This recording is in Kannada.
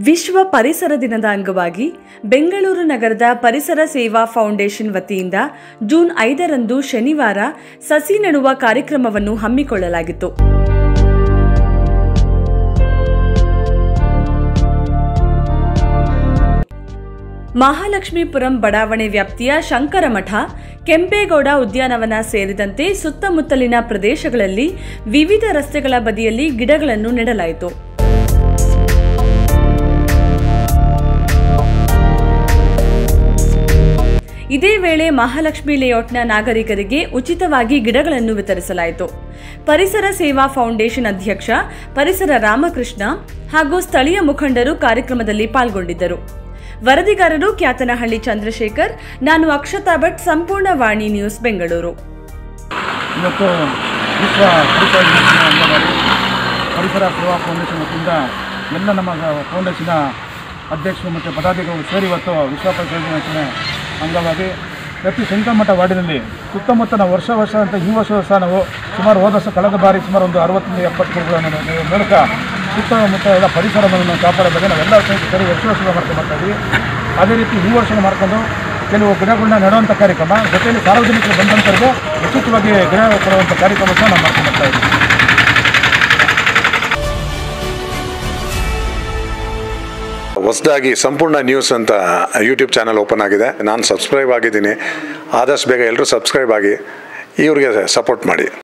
ವಿಶ್ವ ಪರಿಸರ ದಿನದ ಅಂಗವಾಗಿ ಬೆಂಗಳೂರು ನಗರದ ಪರಿಸರ ಸೇವಾ ಫೌಂಡೇಶನ್ ವತಿಯಿಂದ ಜೂನ್ ಐದರಂದು ಶನಿವಾರ ಸಸಿ ನೆಡುವ ಕಾರ್ಯಕ್ರಮವನ್ನು ಹಮ್ಮಿಕೊಳ್ಳಲಾಗಿತ್ತು ಮಹಾಲಕ್ಷ್ಮೀಪುರಂ ಬಡಾವಣೆ ವ್ಯಾಪ್ತಿಯ ಶಂಕರಮಠ ಕೆಂಪೇಗೌಡ ಉದ್ಯಾನವನ ಸೇರಿದಂತೆ ಸುತ್ತಮುತ್ತಲಿನ ಪ್ರದೇಶಗಳಲ್ಲಿ ವಿವಿಧ ರಸ್ತೆಗಳ ಬದಿಯಲ್ಲಿ ಗಿಡಗಳನ್ನು ನೆಡಲಾಯಿತು ಇದೇ ವೇಳೆ ಮಹಾಲಕ್ಷ್ಮಿ ಲೇಔಟ್ನ ನಾಗರಿಕರಿಗೆ ಉಚಿತವಾಗಿ ಗಿಡಗಳನ್ನು ವಿತರಿಸಲಾಯಿತು ಪರಿಸರ ಸೇವಾ ಫೌಂಡೇಶನ್ ಅಧ್ಯಕ್ಷ ಪರಿಸರ ರಾಮಕೃಷ್ಣ ಹಾಗೂ ಸ್ಥಳೀಯ ಮುಖಂಡರು ಕಾರ್ಯಕ್ರಮದಲ್ಲಿ ಪಾಲ್ಗೊಂಡಿದ್ದರು ವರದಿಗಾರರು ಕ್ಯಾತನಹಳ್ಳಿ ಚಂದ್ರಶೇಖರ್ ನಾನು ಅಕ್ಷತಾ ಭಟ್ ಸಂಪೂರ್ಣ ವಾಣಿ ನ್ಯೂಸ್ ಬೆಂಗಳೂರು ಇವತ್ತು ವಿಶ್ವ ಪರಿಸರ ದಿನಾಚರಣೆ ಅಂಗವಾಗಿ ಪರಿಸರ ಸೇವಾ ಫೌಂಡೇಶನ್ ವತಿಯಿಂದ ಎಲ್ಲ ನಮ್ಮ ಫೌಂಡೇಶನ್ನ ಅಧ್ಯಕ್ಷರು ಮತ್ತು ಪದಾಧಿಕಾರಿಗಳು ಸೇರಿ ಇವತ್ತು ವಿಶ್ವ ಪರಿಸರ ದಿನಾಚರಣೆ ಅಂಗವಾಗಿ ಪ್ರತಿ ಶಂಕರಮಠ ವಾರ್ಡಿನಲ್ಲಿ ಸುತ್ತಮುತ್ತ ನಾವು ವರ್ಷ ವರ್ಷ ಅಂತ ಈ ವರ್ಷ ವರ್ಷ ನಾವು ಸುಮಾರು ಹೋದ ವರ್ಷ ಕಳೆದ ಬಾರಿ ಸುಮಾರು ಒಂದು ಅರವತ್ತರಿಂದ ಎಪ್ಪತ್ತು ಗಿಡಗಳನ್ನು ನಾವು ಮೂಲಕ ಸುತ್ತಮುತ್ತ ಎಲ್ಲ ಪರಿಸರವನ್ನು ಕಾಪಾಡೋ ಬಗ್ಗೆ ನಾವೆಲ್ಲ ಸೇರಿ ಸೇರಿ ವರ್ಷ ವರ್ಷದ ಮಾಡ್ಕೊಂಡು ಬರ್ತಾ ಇದ್ದೀವಿ ಅದೇ ರೀತಿ ಈ ವರ್ಷ ಮಾಡ್ಕೊಂಡು ಕೆಲವು ಗಿಡಗಳನ್ನ ನೆಡುವಂಥ ಕಾರ್ಯಕ್ರಮ ಜೊತೆಯಲ್ಲಿ ಸಾರ್ವಜನಿಕರು ಬಂದಂಥವ್ರಿಗೆ ಉಚಿತವಾಗಿ ಗಿಡ ಕೊಡುವಂಥ ಕಾರ್ಯಕ್ರಮ ಸಹ ನಾವು ಮಾಡ್ಕೊಂಡು ಬರ್ತಾ ಇದ್ದೀವಿ ಹೊಸದಾಗಿ ಸಂಪೂರ್ಣ ನ್ಯೂಸ್ ಅಂತ ಯೂಟ್ಯೂಬ್ ಚಾನಲ್ ಓಪನ್ ಆಗಿದೆ ನಾನು ಸಬ್ಸ್ಕ್ರೈಬ್ ಆಗಿದ್ದೀನಿ ಆದಷ್ಟು ಬೇಗ ಎಲ್ಲರೂ ಸಬ್ಸ್ಕ್ರೈಬ್ ಆಗಿ ಇವ್ರಿಗೆ ಸಪೋರ್ಟ್ ಮಾಡಿ